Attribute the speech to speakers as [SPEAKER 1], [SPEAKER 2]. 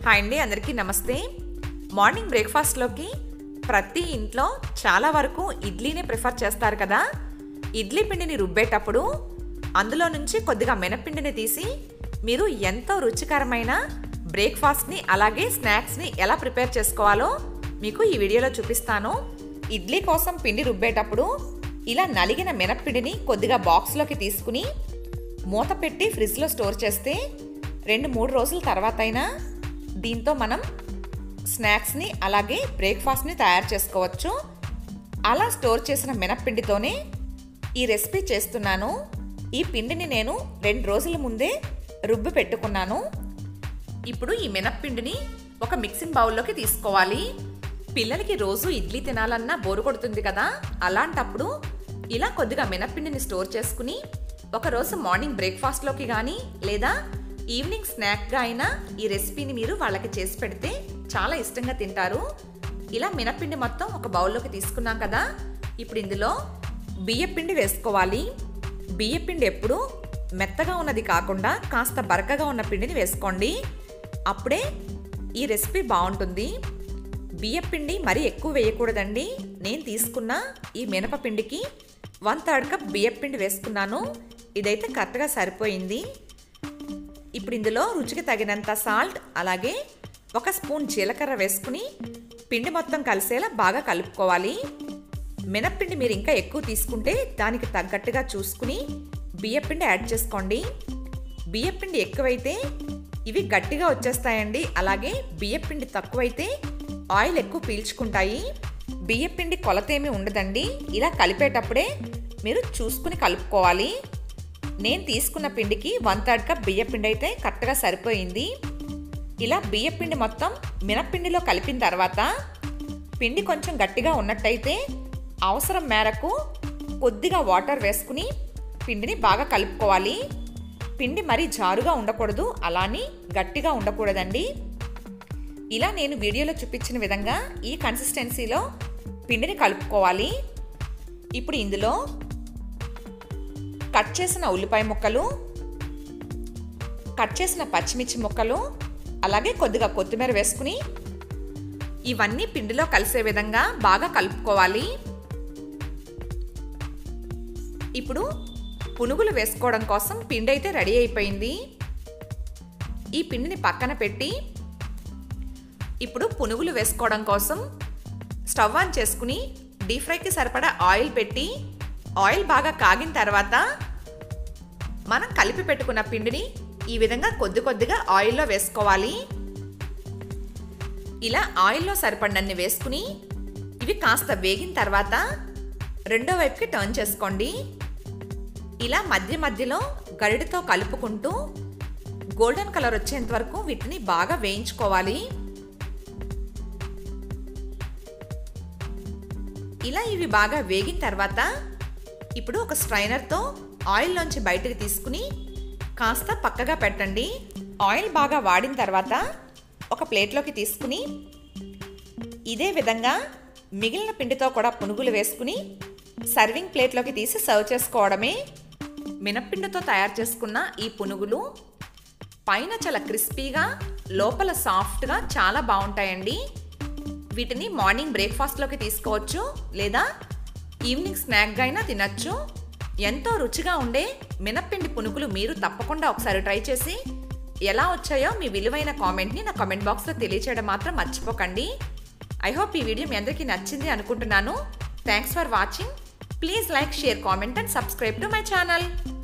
[SPEAKER 1] hi అండి అందరికీ నమస్తే మార్నింగ్ బ్రేక్ఫాస్ట్లోకి ప్రతి ఇంట్లో చాలా వరకు ఇడ్లీనే ప్రిఫర్ చేస్తారు కదా ఇడ్లీ పిండిని రుబ్బేటప్పుడు అందులో నుంచి కొద్దిగా మినపిండిని తీసి మీరు ఎంతో రుచికరమైన బ్రేక్ఫాస్ట్ని అలాగే స్నాక్స్ని ఎలా ప్రిపేర్ చేసుకోవాలో మీకు ఈ వీడియోలో చూపిస్తాను ఇడ్లీ కోసం పిండి రుబ్బేటప్పుడు ఇలా నలిగిన మినప్పిండిని కొద్దిగా బాక్స్లోకి తీసుకుని మూత పెట్టి ఫ్రిడ్జ్లో స్టోర్ చేస్తే రెండు మూడు రోజుల తర్వాత అయినా దీంతో మనం స్నాక్స్ని అలాగే బ్రేక్ఫాస్ట్ని తయారు చేసుకోవచ్చు అలా స్టోర్ చేసిన మినప్పిండితోనే ఈ రెసిపీ చేస్తున్నాను ఈ పిండిని నేను రెండు రోజుల ముందే రుబ్బి పెట్టుకున్నాను ఇప్పుడు ఈ మినప్పిండిని ఒక మిక్సింగ్ బౌల్లోకి తీసుకోవాలి పిల్లలకి రోజు ఇడ్లీ తినాలన్నా బోరు కొడుతుంది కదా అలాంటప్పుడు ఇలా కొద్దిగా మినప్పిండిని స్టోర్ చేసుకుని ఒకరోజు మార్నింగ్ బ్రేక్ఫాస్ట్లోకి కానీ లేదా ఈవినింగ్ స్నాక్గా అయినా ఈ రెసిపీని మీరు వాళ్ళకి చేసి పెడితే చాలా ఇష్టంగా తింటారు ఇలా మినప్పిండి మొత్తం ఒక బౌల్లోకి తీసుకున్నాం కదా ఇప్పుడు ఇందులో బియ్యపిండి వేసుకోవాలి బియ్యపిండి ఎప్పుడు మెత్తగా ఉన్నది కాకుండా కాస్త బరకగా ఉన్న పిండిని వేసుకోండి అప్పుడే ఈ రెసిపీ బాగుంటుంది బియ్యపిండి మరీ ఎక్కువ వేయకూడదండి నేను తీసుకున్న ఈ మినపపిండికి వన్ థర్డ్ కప్ బియ్యపిండి వేసుకున్నాను ఇదైతే కరెక్ట్గా సరిపోయింది ఇప్పుడు ఇందులో రుచికి తగినంత సాల్ట్ అలాగే ఒక స్పూన్ జీలకర్ర వేసుకుని పిండి మొత్తం కలిసేలా బాగా కలుపుకోవాలి మినప్పిండి మీరు ఇంకా ఎక్కువ తీసుకుంటే దానికి తగ్గట్టుగా చూసుకుని బియ్యపిండి యాడ్ చేసుకోండి బియ్యపిండి ఎక్కువైతే ఇవి గట్టిగా వచ్చేస్తాయండి అలాగే బియ్యపిండి తక్కువైతే ఆయిల్ ఎక్కువ పీల్చుకుంటాయి బియ్యపిండి కొలతేమీ ఉండదండి ఇలా కలిపేటప్పుడే మీరు చూసుకుని కలుపుకోవాలి నేను తీసుకున్న పిండికి వన్ థర్డ్ కప్ బియ్యపిండి అయితే కరెక్ట్గా సరిపోయింది ఇలా బియ్యపిండి మొత్తం మినప్పిండిలో కలిపిన తర్వాత పిండి కొంచెం గట్టిగా ఉన్నట్టయితే అవసరం మేరకు కొద్దిగా వాటర్ వేసుకుని పిండిని బాగా కలుపుకోవాలి పిండి మరీ జారుగా ఉండకూడదు అలాని గట్టిగా ఉండకూడదండి ఇలా నేను వీడియోలో చూపించిన విధంగా ఈ కన్సిస్టెన్సీలో పిండిని కలుపుకోవాలి ఇప్పుడు ఇందులో కట్ చేసిన ఉల్లిపాయ ముక్కలు కట్ చేసిన పచ్చిమిర్చి ముక్కలు అలాగే కొద్దిగా కొత్తిమీర వేసుకుని ఇవన్నీ పిండిలో కలిసే విధంగా బాగా కలుపుకోవాలి ఇప్పుడు పునుగులు వేసుకోవడం కోసం పిండి అయితే రెడీ అయిపోయింది ఈ పిండిని పక్కన పెట్టి ఇప్పుడు పునుగులు వేసుకోవడం కోసం స్టవ్ ఆన్ చేసుకుని డీప్ ఫ్రైకి సరిపడా ఆయిల్ పెట్టి ఆయిల్ బాగా కాగిన తర్వాత మనం కలిపి పెట్టుకున్న పిండిని ఈ విధంగా కొద్ది కొద్దిగా ఆయిల్లో వేసుకోవాలి ఇలా ఆయిల్లో సరిపడినన్ని వేసుకుని ఇవి కాస్త వేగిన తర్వాత రెండో వైపుకి టర్న్ చేసుకోండి ఇలా మధ్య మధ్యలో గరిటతో కలుపుకుంటూ గోల్డెన్ కలర్ వచ్చేంత వరకు వీటిని బాగా వేయించుకోవాలి ఇలా ఇవి బాగా వేగిన తర్వాత ఇప్పుడు ఒక స్ట్రైనర్తో ఆయిల్లోంచి బయటకు తీసుకుని కాస్త పక్కగా పెట్టండి ఆయిల్ బాగా వాడిన తర్వాత ఒక ప్లేట్లోకి తీసుకుని ఇదే విధంగా మిగిలిన పిండితో కూడా పునుగులు వేసుకుని సర్వింగ్ ప్లేట్లోకి తీసి సర్వ్ చేసుకోవడమే మినప్పిండితో తయారు చేసుకున్న ఈ పునుగులు పైన చాలా క్రిస్పీగా లోపల సాఫ్ట్గా చాలా బాగుంటాయండి వీటిని మార్నింగ్ బ్రేక్ఫాస్ట్లోకి తీసుకోవచ్చు లేదా ఈవినింగ్ స్నాక్గా అయినా తినచ్చు ఎంతో రుచిగా ఉండే మినప్పిండి పునుగులు మీరు తప్పకుండా ఒకసారి ట్రై చేసి ఎలా వచ్చాయో మీ విలువైన కామెంట్ని నా కామెంట్ బాక్స్లో తెలియచేయడం మాత్రం మర్చిపోకండి ఐ హోప్ ఈ వీడియో మీ అందరికీ నచ్చింది అనుకుంటున్నాను thanks for watching please like share comment and subscribe to my channel